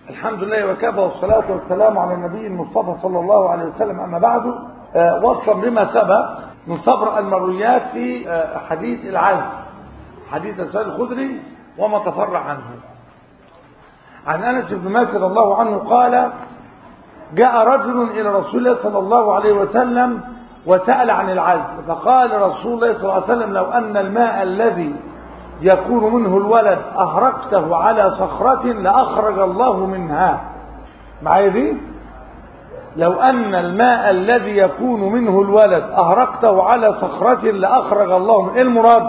الحمد لله وكفى والصلاة والسلام على النبي المصطفى صلى الله عليه وسلم أما بعد آه، وصلا بما سبق من صبر المرويات في آه، حديث العزم حديث السيد الخدري وما تفرع عنه عن أنس بن مالك رضي الله عنه قال جاء رجل إلى رسول الله صلى الله عليه وسلم وسأل عن العزل فقال رسول الله صلى الله عليه وسلم لو أن الماء الذي يكون منه الولد أهرقته على صخرة لأخرج الله منها معايا دي لو أن الماء الذي يكون منه الولد أهرقته على صخرة لأخرج الله منه إيه المراد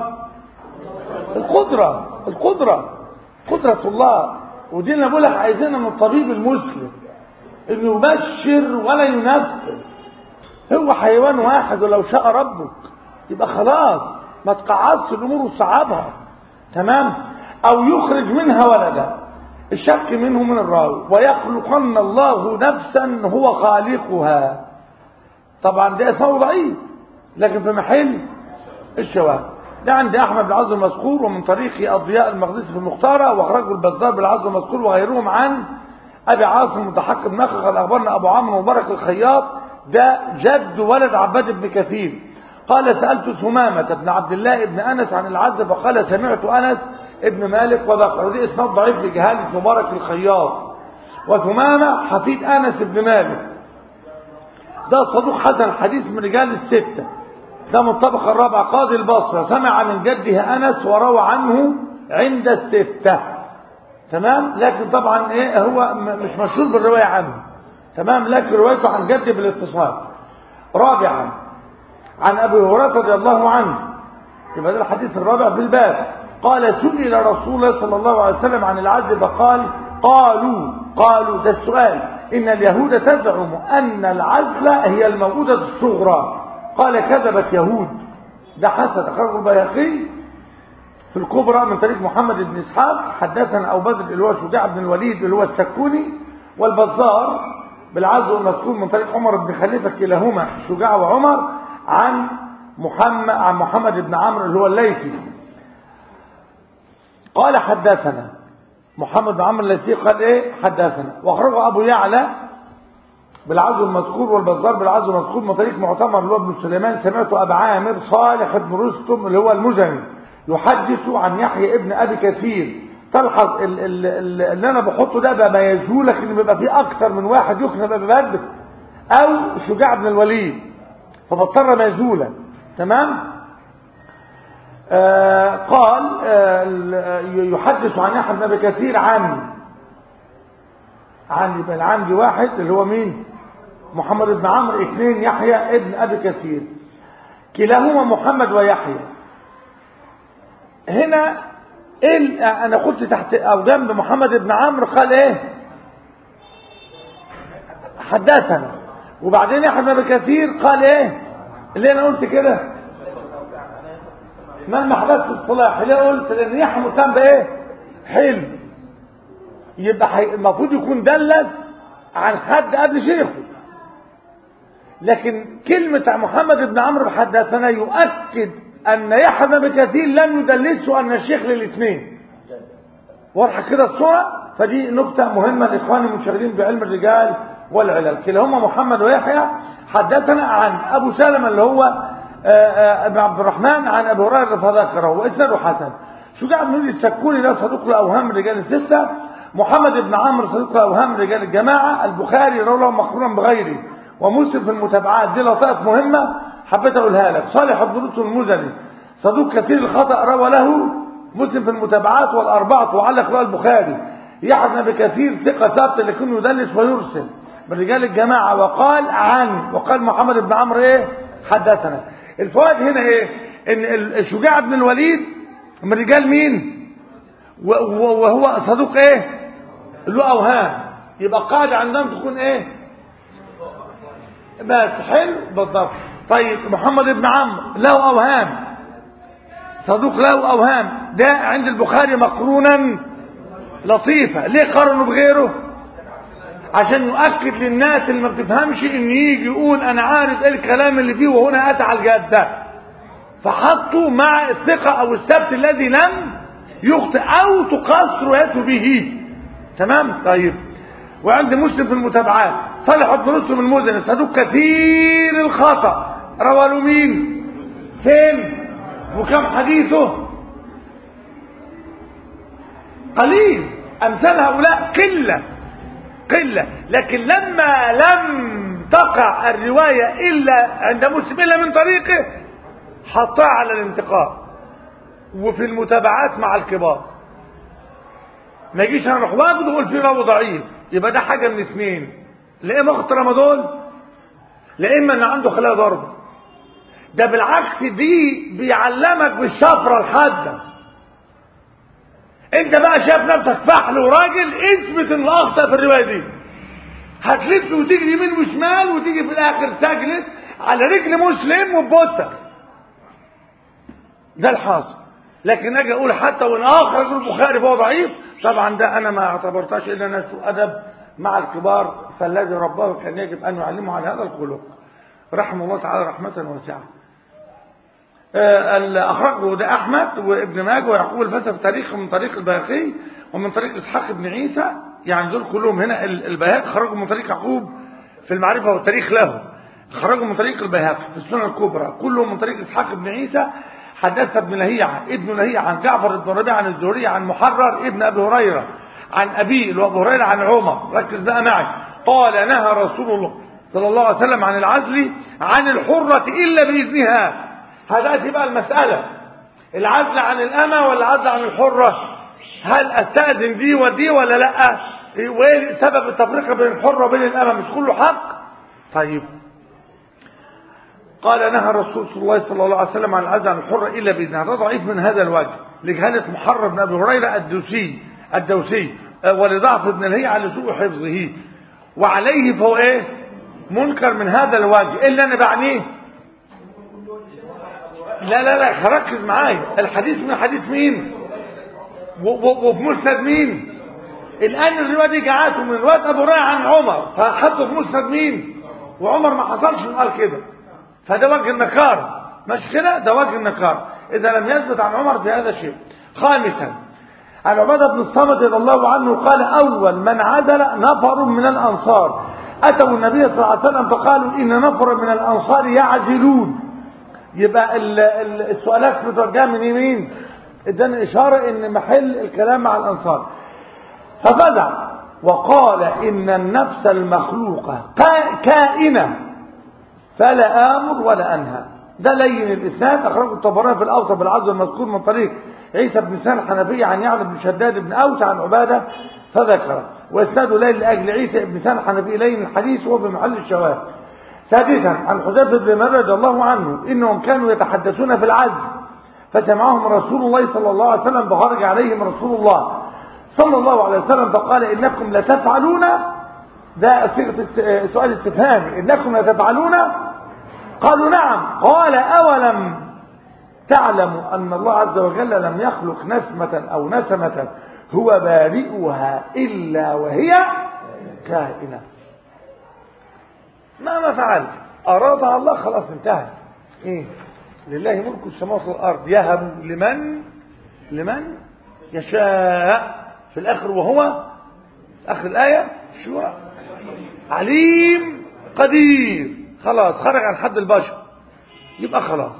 القدرة القدرة قدرة الله ودي اللي بقول لك عايزينها من الطبيب المسلم انه يبشر ولا ينفذ هو حيوان واحد ولو شاء ربك يبقى خلاص ما تقعصش الامور وتصعبها تمام او يخرج منها ولدا الشك منه من الراوي ويخلقن الله نفسا هو خالقها طبعا ده اثار ضعيف لكن في محل الشواذ ده عند احمد بن عز المذكور ومن طريق اضياء المقدسي في المختاره واخرجه البزار بالعز المذكور وغيرهم عن ابي عاصم المتحقق بن قال اخبرنا ابو عمرو مبارك الخياط ده جد ولد عباد بن كثير قال سألت ثمامة بن عبد الله بن أنس عن العز فقال سمعت أنس ابن مالك وذكر ودي اسناد ضعيف لجهالة مبارك الخياط وثمامة حفيد أنس بن مالك ده صدوق حسن الحديث من رجال الستة ده من الطبقة الرابعة قاضي البصرة سمع من جده أنس وروى عنه عند الستة تمام لكن طبعا ايه هو مش مشهور بالرواية عنه تمام لكن روايته عن جده بالاتصال رابعا عن ابي هريره رضي الله عنه يبقى ده الحديث الرابع في الباب قال سئل رسول الله صلى الله عليه وسلم عن العدل فقال قالوا قالوا ده السؤال ان اليهود تزعم ان العزل هي الموءودة الصغرى قال كذبت يهود ده حسن اخرجه البيهقي في الكبرى من طريق محمد بن اسحاق حدثنا ابو بدر اللي هو شجاع بن الوليد اللي هو السكوني والبزار بالعزو المذكور من طريق عمر بن خليفه كلاهما شجاع وعمر عن محمد عن محمد بن عمرو اللي هو الليثي قال حدثنا محمد بن عمرو الليثي قال ايه حدثنا واخرجه ابو يعلى بالعزو المذكور والبزار بالعزو المذكور من طريق معتمر اللي هو ابن سليمان سمعت ابا عامر صالح بن رستم اللي هو المزني يحدث عن يحيى ابن ابي كثير تلحظ ال ال ال اللي انا بحطه ده بقى ما لك ان بيبقى فيه اكثر من واحد يكنى ببدر او شجاع بن الوليد فبضطر ميزولا تمام آه قال آه يحدث عن يحيى بن ابي كثير عن عن يبقى العام دي واحد اللي هو مين محمد بن عمرو اثنين يحيى ابن ابي كثير كلاهما محمد ويحيى هنا ايه انا قلت تحت او جنب محمد بن عمرو قال ايه حدثنا وبعدين يحيى بن ابي كثير قال ايه اللي انا قلت كده ما المحبس الصلاح ليه قلت لان يحيى مهتم بايه حلم يبقى حي... المفروض يكون دلس عن حد قبل شيخه لكن كلمة محمد بن عمرو حدثنا يؤكد أن يحيى بن كثير لم يدلسه أن الشيخ للاثنين واضحة كده الصورة فدي نقطة مهمة لإخواني المنشغلين بعلم الرجال والعلل كلاهما محمد ويحيى حدثنا عن أبو سلمة اللي هو ابن عبد الرحمن عن أبي هريرة فذكره وإسناده حسن شجاع بن وليد السكوني ده صدوق لأوهام رجال الستة محمد بن عمرو صدوق لأوهام رجال الجماعة البخاري روى له مقرونا بغيره ومسلم في المتابعات دي لطائف مهمة حبيت أقولها لك صالح بن رسل المزني صدوق كثير الخطأ روى له مسلم في المتابعات والأربعة وعلق له البخاري يحيى بن كثير ثقة ثابتة لكنه يدلس ويرسل من رجال الجماعة وقال عن وقال محمد بن عمرو ايه حدثنا الفوائد هنا ايه ان الشجاع بن الوليد من رجال مين وهو صدوق ايه له اوهام يبقى قاعدة عندهم تكون ايه بس حلو بالضبط طيب محمد بن عمرو له اوهام صدوق له اوهام ده عند البخاري مقرونا لطيفة ليه قارنوا بغيره عشان يؤكد للناس اللي ما بتفهمش ان يجي يقول انا عارف ايه الكلام اللي فيه وهنا اتى على الجده فحطوا مع الثقه او السبت الذي لم يخطئ او تقاس روايته به تمام طيب وعند مسلم في المتابعات صالح بن مسلم المزني صدوق كثير الخطأ روى له مين فين وكم حديثه قليل أمثال هؤلاء قلة قلة لكن لما لم تقع الرواية إلا عند مسلم إلا من طريقه حطها على الانتقاء وفي المتابعات مع الكبار ما يجيش انا اروح واخده واقول فيه راوي ضعيف يبقى ده حاجه من اثنين لا اما اخت رمضان لا اما ان عنده خلايا ضرب ده بالعكس دي بيعلمك بالشفره الحاده انت بقى شايف نفسك فحل وراجل اثبت انه اخطا في الروايه دي هتلف وتجري يمين وشمال وتيجي في الاخر تجلس على رجل مسلم وبوسك ده الحاصل لكن اجي اقول حتى وان اخرج البخاري فهو ضعيف طبعا ده انا ما اعتبرتهاش الا ناس ادب مع الكبار فالذي رباه كان يجب ان يعلمه على هذا الخلق رحمه الله تعالى رحمه واسعه آه اخرجه ده احمد وابن ماجه ويعقوب الفاسد في تاريخ من طريق البيهقي ومن طريق اسحاق بن عيسى يعني دول كلهم هنا البيهقي خرجوا من طريق يعقوب في المعرفه والتاريخ له خرجوا من طريق البيهقي في السنن الكبرى كلهم من طريق اسحاق بن عيسى حدث ابن لهيعة ابن لهيعة عن جعفر بن ربيعة عن الزهري عن محرر ابن أبي هريرة عن أبيه اللي هو أبو هريرة عن عمر ركز بقى معي قال نهى رسول الله صلى الله عليه وسلم عن العزل عن الحرة إلا بإذنها هذا بقى المسألة العزل عن الأمة ولا العزل عن الحرة هل أستأذن دي ودي ولا لأ وإيه سبب التفرقة بين الحرة وبين الأمة مش كله حق طيب قال نهى الرسول صلى الله صلى الله عليه وسلم عن العزل عن الحرة إلا بإذنها هذا ضعيف من هذا الوجه لجهالة محرر بن أبي هريرة الدوسي الدوسي ولضعف ابن الهي على سوء حفظه وعليه فهو ايه منكر من هذا الوجه إيه اللي أنا بعنيه لا لا لا ركز معايا الحديث من حديث مين وفي مسند مين الآن الرواية دي جاءته من رواية أبو هريرة عن عمر فحطه في مسند مين وعمر ما حصلش قال كده فده وجه النكار مش كده ده وجه النكار إذا لم يثبت عن عمر في هذا الشيء خامسا عن عبادة بن الصامت رضي الله عنه قال أول من عدل نفر من الأنصار أتوا النبي صلى الله عليه وسلم فقالوا إن نفر من الأنصار يعجلون يبقى ال ال السؤالات متوجهة من يمين ادانا إشارة إن محل الكلام مع الأنصار فبدع وقال إن النفس المخلوقة كائنة فلا آمر ولا أنهى ده لين الإسناد أخرجه الطبراني في الأوسط بالعزو المذكور من طريق عيسى بن سان الحنفية عن يعلى بن شداد بن أوس عن عبادة فذكره وإسناده لين لأجل عيسى بن سان الحنفي لين الحديث وهو بمحل الشواهد سادسا عن حذيفة بن مرة رضي الله عنه إنهم كانوا يتحدثون في العزل فسمعهم رسول الله صلى الله عليه وسلم فخرج عليهم رسول الله صلى الله عليه وسلم فقال إنكم لتفعلون ده صيغة سؤال استفهامي إنكم لتفعلون قالوا نعم قال أولم تعلم أن الله عز وجل لم يخلق نسمة أو نسمة هو بارئها إلا وهي كائنة ما ما فعلت أرادها الله خلاص انتهت إيه لله ملك السماوات والأرض يهب لمن لمن يشاء في الآخر وهو آخر الآية شو عليم قدير خلاص خرج عن حد البشر يبقى خلاص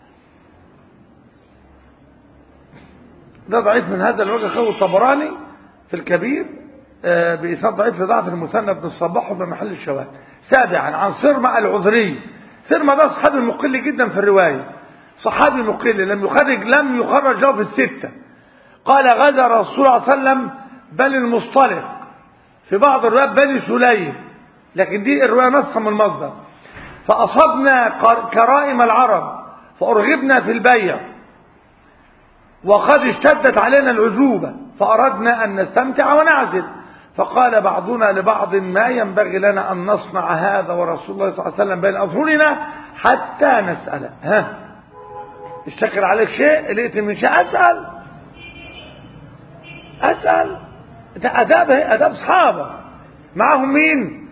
ده ضعيف من هذا الوجه خو الطبراني في الكبير آه بإسناد ضعيف لضعف المثنى بن الصباح وفي محل الشواهد سابعا عن صرمة العذري صرمة ده صحابي مقل جدا في الرواية صحابي مقل لم يخرج لم يخرج له في الستة قال غزا رسول الله صلى الله عليه وسلم بل المصطلق في بعض الروايات بني سليم لكن دي الرواية نسخة من المصدر فأصبنا كرائم العرب فأرغبنا في البيع وقد اشتدت علينا العزوبة فأردنا أن نستمتع ونعزل فقال بعضنا لبعض ما ينبغي لنا أن نصنع هذا ورسول الله صلى الله عليه وسلم بين أظهرنا حتى نسأل ها اشتكر عليك شيء لقيت من شيء أسأل أسأل ده أداب أداب صحابة معهم مين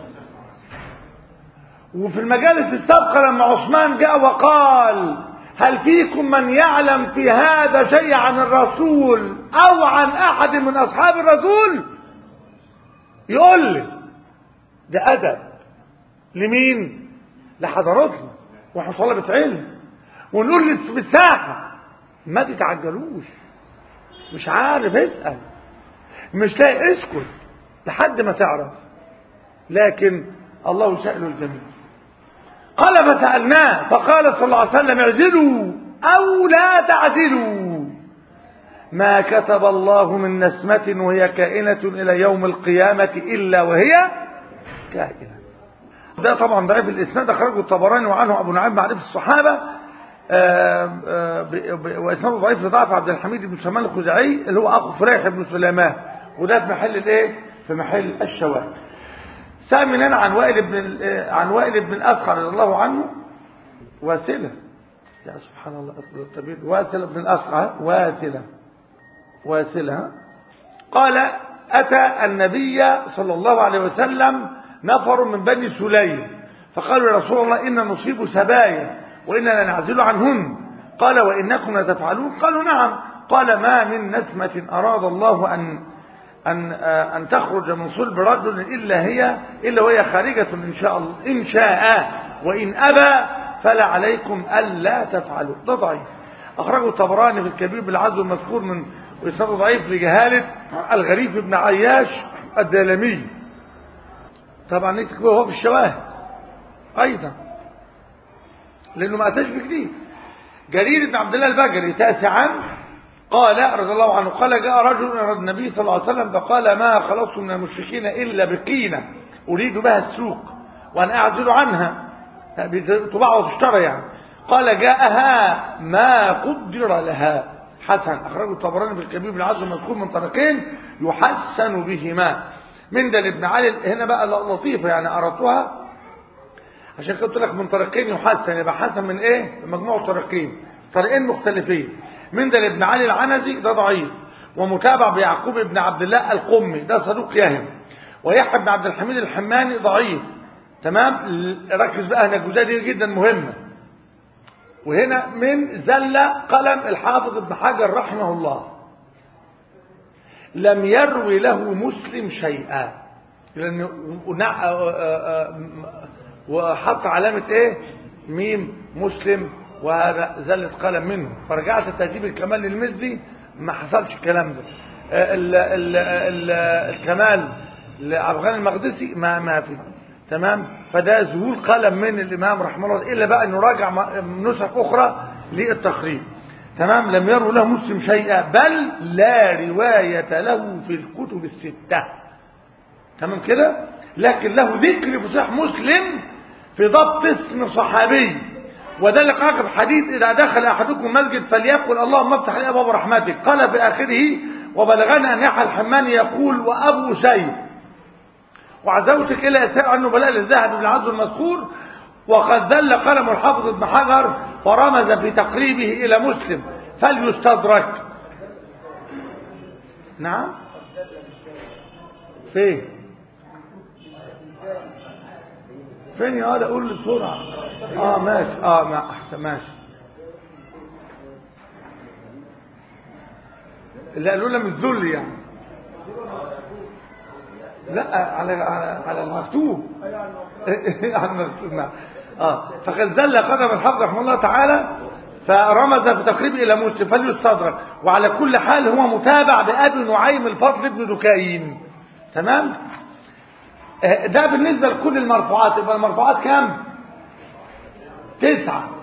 وفي المجالس السابقة لما عثمان جاء وقال هل فيكم من يعلم في هذا شيء عن الرسول أو عن أحد من أصحاب الرسول يقول لي ده أدب لمين لحضراتنا واحنا طلبة علم ونقول لي بالساحة ما تتعجلوش مش عارف اسأل مش لاقي اسكت لحد ما تعرف لكن الله يسأل الجميع قال فسألناه فقال صلى الله عليه وسلم اعزلوا أو لا تعزلوا ما كتب الله من نسمة وهي كائنة إلى يوم القيامة إلا وهي كائنة ده طبعا ضعيف الإسناد أخرجه الطبراني وعنه أبو نعيم معرفة الصحابة وإسناده ضعيف لضعف عبد الحميد بن سليمان الخزاعي اللي هو أخو فريح بن سليمان وده في محل الإيه؟ في محل الشواهد ثامنا عن وائل بن عن وائل بن الأسخر رضي الله عنه واسلة يا سبحان الله التبير واسلة بن الأسخر واسلة واسلة قال أتى النبي صلى الله عليه وسلم نفر من بني سليم فقالوا يا رسول الله إن نصيب سبايا وإننا نعزل عنهن قال وإنكم لتفعلون قالوا نعم قال ما من نسمة أراد الله أن أن أن تخرج من صلب رجل إلا هي إلا وهي خارجة إن شاء الله إن شاء وإن أبى فلا عليكم ألا تفعلوا ده ضعيف أخرجه الطبراني في الكبير بالعزو المذكور من وإسناده ضعيف لجهالة الغريب بن عياش الدالمي طبعا نكتب هو في الشواهد أيضا لأنه ما أتاش بجديد جرير بن عبد الله البجري تاسعا قال رضي الله عنه قال جاء رجل إلى النبي صلى الله عليه وسلم فقال ما خلصت من المشركين إلا بقينة أريد بها السوق وأنا أعزل عنها تباع وتشترى يعني قال جاءها ما قدر لها حسن أخرجه الطبراني في الكبير بن عزم مذكور من طريقين يحسن بهما من ده لابن علي هنا بقى لطيفة يعني أردتها عشان كده قلت لك من طريقين يحسن يبقى حسن من ايه مجموع طريقين طريقين مختلفين من ده لابن علي العنزي ده ضعيف ومتابع بيعقوب بن عبد الله القمي ده صدوق يهم ويحيى بن عبد الحميد الحماني ضعيف تمام ركز بقى هنا الجزئيه دي جدا مهمه وهنا من زل قلم الحافظ ابن حجر رحمه الله لم يروي له مسلم شيئا لأن وحط علامة ايه ميم مسلم وهذا زلة قلم منه فرجعت تهذيب الكمال للمزي ما حصلش الكلام ده ال ال ال الكمال لعبغان المقدسي ما ما في تمام فده ذهول قلم من الامام رحمه الله الا بقى انه راجع نسخ اخرى للتقريب تمام لم يروا له مسلم شيئا بل لا رواية له في الكتب الستة تمام كده لكن له ذكر في صحيح مسلم في ضبط اسم صحابي وذلك عقب حديث إذا دخل أحدكم مسجد فليقل اللهم افتح لي أبواب رحمتك قال في آخره وبلغنا أن يحيى الحماني يقول وأبو سيد وعزوتك إلى إساء عنه بلاء الذهب بن عبد المذكور وقد ذل قلم الحافظ ابن حجر فرمز في تقريبه إلى مسلم فليستدرك نعم فين فين يا هذا قول لي بسرعة اه ماشي اه ما احسن ماشي لا لولا من الذل يعني لا على على, على المكتوب على المكتوب نعم اه فقد زل قدم الحافظ رحمه الله تعالى فرمز في تقريب الى مسلم فليستدرك وعلى كل حال هو متابع بابي نعيم الفضل بن دكاين تمام ده بالنسبة لكل المرفوعات يبقى المرفوعات كام تسعة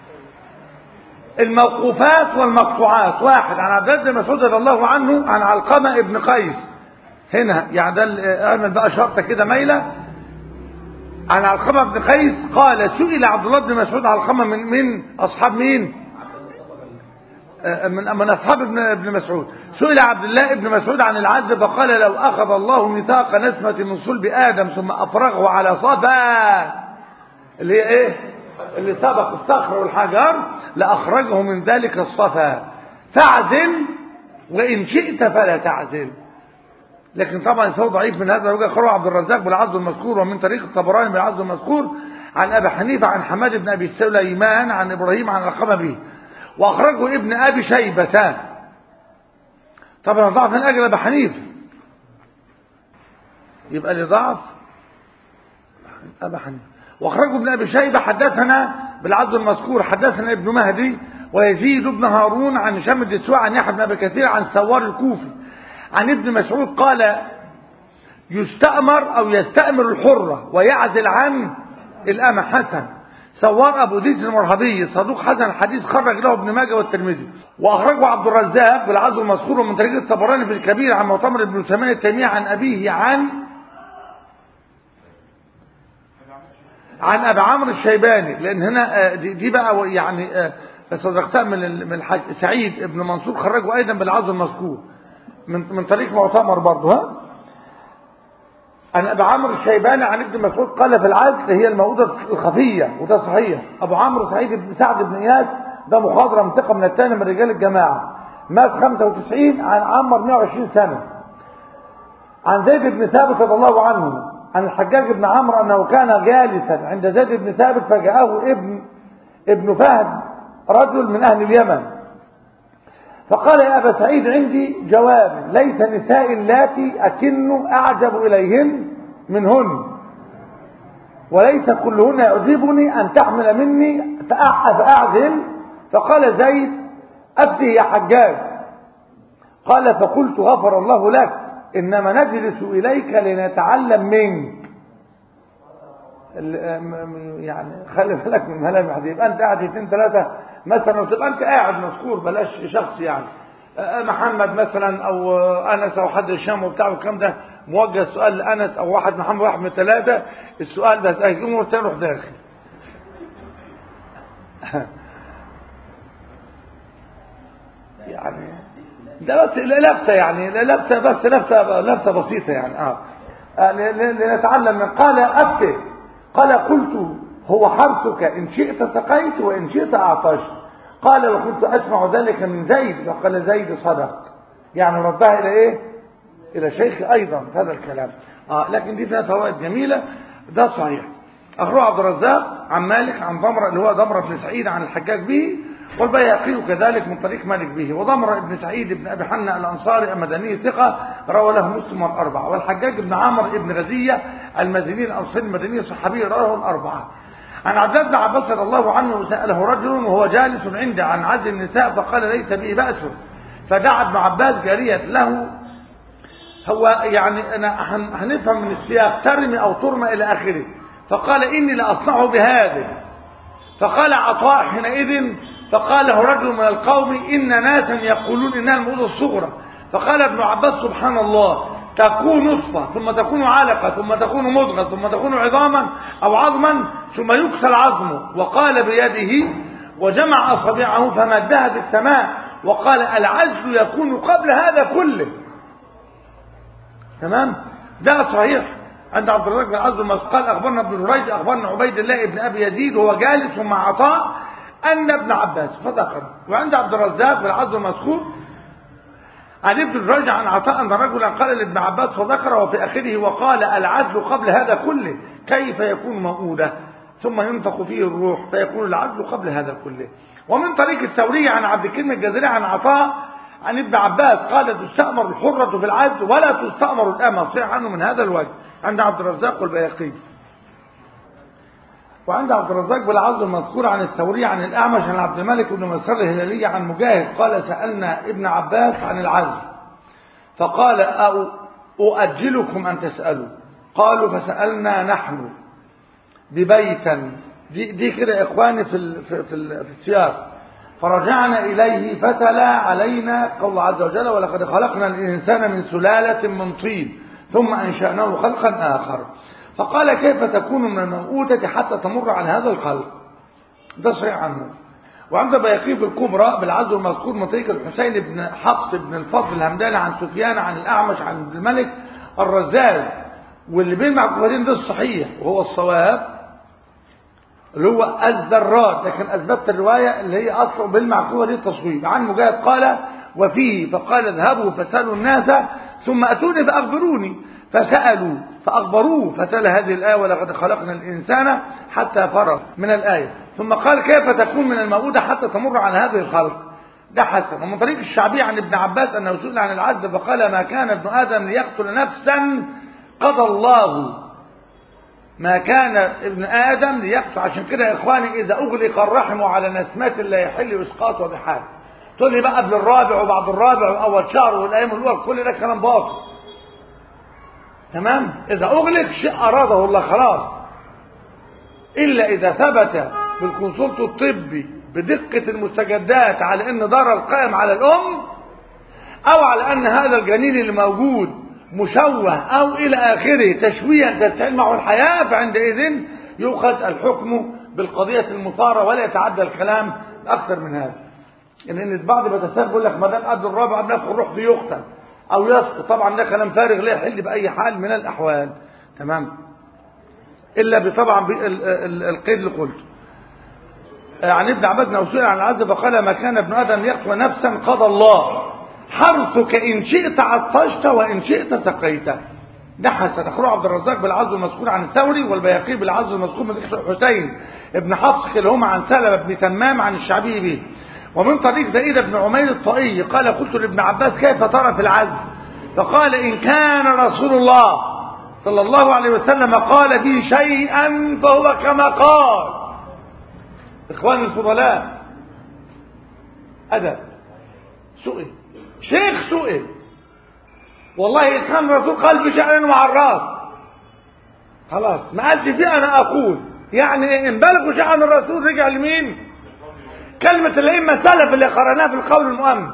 الموقوفات والمقطوعات واحد عن عبد الله بن مسعود رضي الله عنه عن علقمة ابن قيس هنا يعني ده اعمل بقى شرطة كده مايلة عن علقمة بن قيس قال سئل عبد الله بن مسعود علقمة من من أصحاب مين من من أصحاب ابن ابن مسعود سئل عبد الله ابن مسعود عن العز فقال لو أخذ الله ميثاق نسمة من صلب آدم ثم أفرغه على صفا اللي هي إيه اللي سبق الصخر والحجر لأخرجه من ذلك الصفا فاعزل وإن شئت فلا تعزل لكن طبعا سوى ضعيف من هذا الوجه خروج عبد الرزاق بالعز المذكور ومن طريق الطبراني بالعز المذكور عن أبي حنيفة عن حماد بن أبي سليمان عن إبراهيم عن رقم به وأخرجه ابن أبي شيبة طبعا ضعف من أجل أبي حنيفة يبقى لضعف أبا حنيفة واخرجه ابن أبي شيبة حدثنا بالعدل المذكور حدثنا ابن مهدي ويزيد بن هارون عن هشام الدسوع عن يحيى بن أبي كثير عن سوار الكوفي عن ابن مسعود قال يستأمر أو يستأمر الحرة ويعزل عن الأمة حسن سوار أبو ديس المرهبي صدوق حسن الحديث خرج له ابن ماجه والترمذي وأخرجه عبد الرزاق بالعدل المذكور من طريق الطبراني في الكبير عن معتمر بن سليمان التيمية عن أبيه عن عن ابي عمرو الشيباني لان هنا دي, دي بقى يعني صدقتها من من الحاج سعيد ابن منصور خرجه ايضا بالعرض المذكور من من طريق معتمر برضه ها عن ابي عمرو الشيباني عن ابن مسعود قال في العزل هي الموءودة الخفية وده صحيح ابو عمرو سعيد بن سعد بن اياس ده مخاضرة منطقة من الثاني من رجال الجماعة مات 95 عن عمر 120 سنة عن زيد بن ثابت رضي الله عنه عن الحجاج بن عمرو أنه كان جالسا عند زيد بن ثابت فجاءه ابن ابن فهد رجل من أهل اليمن فقال يا أبا سعيد عندي جواب ليس نساء اللاتي أكن أعجب إليهن منهن وليس كلهن يعجبني أن تحمل مني فأعزل فقال زيد أبته يا حجاج قال فقلت غفر الله لك إنما نجلس إليك لنتعلم منك يعني خلي بالك من ملامح دي يبقى انت قاعد اثنين ثلاثه مثلا وتبقى انت قاعد مذكور بلاش شخص يعني محمد مثلا او انس او حد الشام وبتاع والكلام ده موجه السؤال لانس او واحد محمد واحد من ثلاثه السؤال بس هيجي مرتين روح داخل يعني ده بس لفتة يعني لفتة بس لفتة لفتة بسيطة يعني اه, آه لنتعلم من قال أفتي قال قلت هو حرصك إن شئت سقيت وإن شئت أعطشت قال وكنت أسمع ذلك من زيد وقال زيد صدق يعني ردها إلى إيه إلى شيخ أيضا هذا الكلام آه لكن دي فيها فوائد جميلة ده صحيح أخرج عبد الرزاق عن مالك عن ضمرة اللي هو ضمرة بن سعيد عن الحجاج به والبيهقي كذلك من طريق مالك به وضمر ابن سعيد بن أبي حنا الأنصاري المدني ثقة روى له مسلم والأربعة والحجاج بن عمرو بن رزية المزني الأنصاري المدني صحابي رواه الأربعة عن عبد الله بن عباس رضي الله عنه سأله رجل وهو جالس عنده عن عز النساء فقال ليس به بأس فدعا ابن عباس جارية له هو يعني أنا هنفهم من السياق ترمي أو ترمى إلى آخره فقال إني لأصنعه بهذا فقال عطاء حينئذ فقال له رجل من القوم إن ناسا يقولون إنها الموضة الصغرى فقال ابن عباس سبحان الله تكون نصفة ثم تكون علقة ثم تكون مضغة ثم تكون عظاما أو عظما ثم يكسل عظمه وقال بيده وجمع أصابعه فمدها بالسماء وقال العزل يكون قبل هذا كله تمام ده صحيح عند عبد الرزاق بن عبد المسعود قال اخبرنا ابن جريج اخبرنا عبيد الله بن ابي يزيد وهو جالس مع عطاء ان ابن عباس فذكر وعند عبد الرزاق بن عبد المسعود عن ابن جريج عن عطاء ان رجلا قال لابن عباس فذكر وفي اخره وقال العدل قبل هذا كله كيف يكون موؤوده ثم ينفخ فيه الروح فيكون العدل قبل هذا كله ومن طريق الثوري عن عبد الكريم الجزري عن عطاء عن ابن عباس قال تستأمر الحرة في العدل ولا تستأمر الأمة صيح عنه من هذا الوجه عند عبد الرزاق والبيهقي وعند عبد الرزاق بالعرض المذكور عن الثوري عن الأعمش عن عبد الملك بن مسر الهلالي عن مجاهد قال سألنا ابن عباس عن العزل فقال أو أؤجلكم أن تسألوا قالوا فسألنا نحن ببيتا دي, دي كده يا إخواني في, ال في, في, ال في السياق فرجعنا إليه فتلا علينا قول عز وجل ولقد خلقنا الإنسان من سلالة من طين ثم أنشأناه خلقا آخر فقال كيف تكون من الموءودة حتى تمر على هذا الخلق ده صحيح عنه وعند بيقي في الكبرى بالعزو المذكور من طريق الحسين بن حفص بن الفضل الهمداني عن سفيان عن الأعمش عن ابن الملك الرزاز واللي بين معقولين ده الصحيح وهو الصواب اللي هو الذرات لكن أثبتت الرواية اللي هي أصلا بالمعقولة دي التصويب عن مجاهد قال وفيه فقال اذهبوا فسألوا الناس ثم أتوني فأخبروني فسألوا فأخبروه فسأل هذه الآية ولقد خلقنا الإنسان حتى فرغ من الآية ثم قال كيف تكون من الموءودة حتى تمر على هذه الخلق ده حسن ومن طريق الشعبي عن ابن عباس أنه سئل عن العز فقال ما كان ابن آدم ليقتل نفسا قضى الله ما كان ابن آدم ليقطع عشان كده يا إخواني إذا أغلق الرحم على نسمات لا يحل إسقاطه بحال تقول لي بقى قبل الرابع وبعد الرابع وأول شهر والأيام الأولى كل ده كلام باطل تمام إذا أغلق شيء أراده الله خلاص إلا إذا ثبت في الكونسلت الطبي بدقة المستجدات على أن ضرر قائم على الأم أو على أن هذا الجنين اللي موجود مشوه أو إلى آخره تشويها تستحيل معه الحياة فعندئذ يؤخذ الحكم بالقضية المثارة ولا يتعدى الكلام أكثر من هذا لأن يعني البعض بيتساهل يقول لك ما دام قبل الرابع قبل الروح في يقتل أو يسقط طبعا ده كلام فارغ لا يحل بأي حال من الأحوال تمام إلا بطبعا القيد اللي قلته عن ابن عباس نوسئل عن العز فقال ما كان ابن ادم يقتل نفسا قضى الله حرثك ان شئت عطشت وان شئت سقيت ده حسن اخوه عبد الرزاق بالعز المذكور عن الثوري والبياقي بالعز المذكور من حسين ابن حفص كلاهما عن سلمة بن تمام عن الشعبي به ومن طريق زيد بن عمير الطائي قال قلت لابن عباس كيف ترى في العز فقال ان كان رسول الله صلى الله عليه وسلم قال به شيئا فهو كما قال اخواني الفضلاء ادب سئل شيخ سئل والله إن كان الرسول قال بشأن مع الراس خلاص ما قالش فيه انا اقول يعني ان بلغوا شأن الرسول رجع لمين كلمة الأئمة السلف اللي قرأناها في القول المؤمن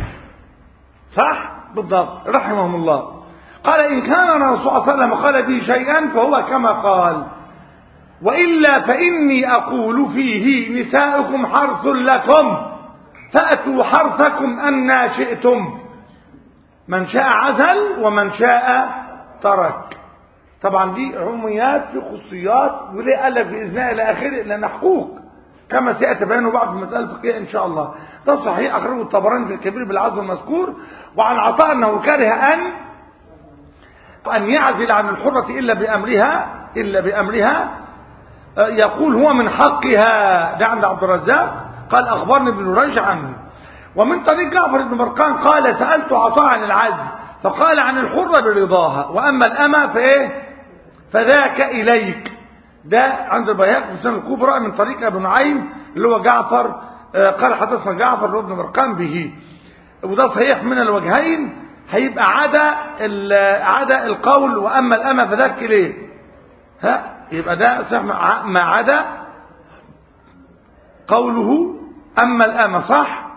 صح بالضبط رحمهم الله قال إن كان الرسول صلى الله عليه وسلم قال به شيئا فهو كما قال وإلا فإني أقول فيه نساؤكم حرث لكم فأتوا حرثكم أنا شئتم من شاء عزل ومن شاء ترك طبعا دي عموميات في خصوصيات وليه قال لك بإذن إلى آخره لأن حقوق كما سيأتي بيانه بعض في المسألة الفقهية إن شاء الله ده صحيح أخرجه الطبراني في الكبير بالعزل المذكور وعن عطاء أنه كره أن أن يعزل عن الحرة إلا بأمرها إلا بأمرها يقول هو من حقها ده عند عبد الرزاق قال أخبرني ابن رجع عنه ومن طريق جعفر بن مرقان قال سألت عطاء عن العزل فقال عن الحرة برضاها وأما الأمة فإيه فذاك إليك ده عند البيهقي في السنة الكبرى من طريق ابن نعيم اللي هو جعفر قال حدثنا جعفر بن مرقان به وده صحيح من الوجهين هيبقى عدا عدا القول واما الامه فذاك ليه ها يبقى ده صح ما عدا قوله اما الامه صح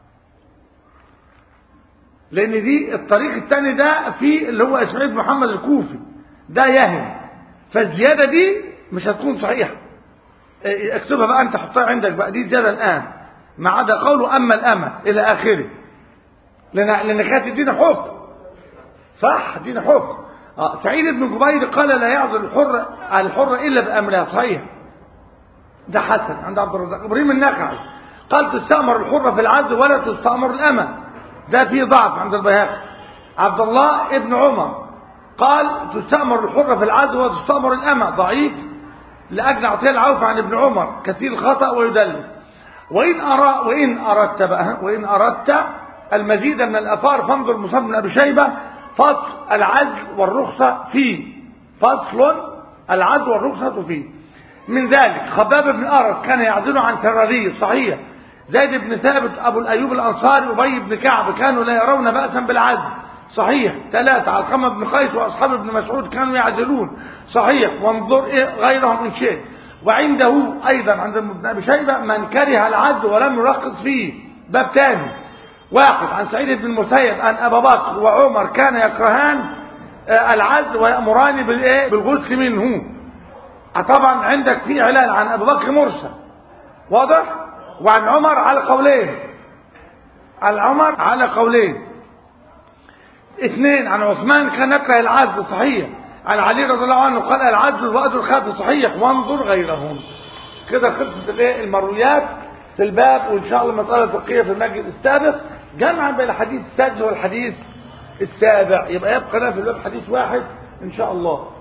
لان دي الطريق الثاني ده في اللي هو اسماعيل بن محمد الكوفي ده يهم فالزياده دي مش هتكون صحيحه اكتبها بقى انت حطها عندك بقى دي زياده الان ما عدا قوله اما الامه الى اخره لان لان كانت تدينا حكم صح تدينا حكم آه. سعيد بن جبير قال لا يعزل الحر على الحر الا بامرها صحيح ده حسن عند عبد الرزاق ابراهيم النخعي قال تستامر الحره في العزل ولا تستامر الامه ده فيه ضعف عند البيهقي عبد الله ابن عمر قال تستامر الحره في العزل وتستامر الامه ضعيف لاجل عطيه العوف عن ابن عمر كثير الخطا ويدلس وان ارى وان اردت بقى وان اردت المزيد من الافار فانظر مصاب بن ابي شيبه فصل العزل والرخصه فيه فصل العزل والرخصه فيه من ذلك خباب بن ارد كان يعزل عن سراريه صحيح زيد بن ثابت ابو الايوب الانصاري ابي بن كعب كانوا لا يرون باسا بالعزل صحيح ثلاثة علقمة بن قيس وأصحاب ابن مسعود كانوا يعزلون صحيح وانظر إيه غيرهم إن شئت وعنده أيضا عند ابن أبي شيبة من كره العدل ولم يرخص فيه باب ثاني واحد عن سعيد بن المسيب أن أبا بكر وعمر كان يكرهان العدل ويأمران بالإيه بالغسل منه طبعا عندك في علال عن أبو بكر مرسل واضح وعن عمر على قولين عن عمر على قولين اثنين عن عثمان كان يكره العزل صحيح عن علي رضي الله عنه قال العزل وأدر الخاف صحيح وانظر غيرهم كده خلصت الايه المرويات في الباب وان شاء الله مسألة فقهية في المجلس السابق جمعا بين الحديث السادس والحديث السابع يبقى يبقى لنا في الباب حديث واحد ان شاء الله